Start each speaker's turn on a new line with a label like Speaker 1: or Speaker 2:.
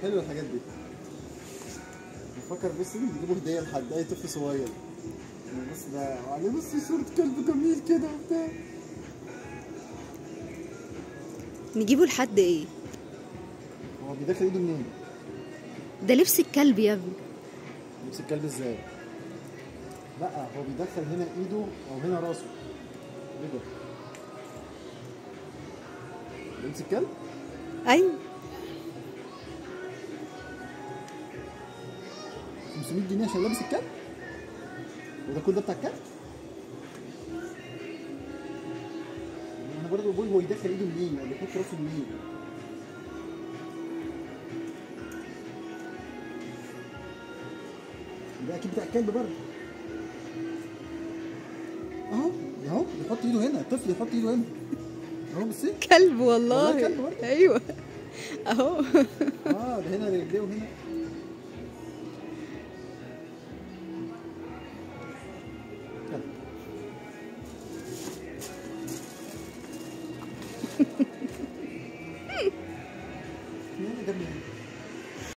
Speaker 1: حلوه الحاجات دي بفكر بس نجيبوا هديه لحد اي طفل صغير بص ده عليه بص صورة كلب جميل كده وبتاع
Speaker 2: نجيبه لحد ايه
Speaker 1: هو بيدخل ايده منين؟
Speaker 2: ده لبس الكلب يا ابني
Speaker 1: لبس الكلب ازاي؟ لا هو بيدخل هنا ايده او هنا راسه ايه ده؟ لبس الكلب؟
Speaker 2: ايوه
Speaker 1: 500 جنيه عشان لابس الكلب؟ وده كل ده بتاع الكلب؟ انا برضه بقول هو يدخل ايده منين او بيحط راسه منين؟ ده اكيد بتاع الكلب برضه اهو اهو يحط ايده هنا الطفل يحط ايده هنا اهو بصي
Speaker 2: كلب
Speaker 1: والله
Speaker 2: والله
Speaker 1: كلب برضه.
Speaker 2: ايوه اهو
Speaker 1: اه ده هنا رجليه وهنا كلب.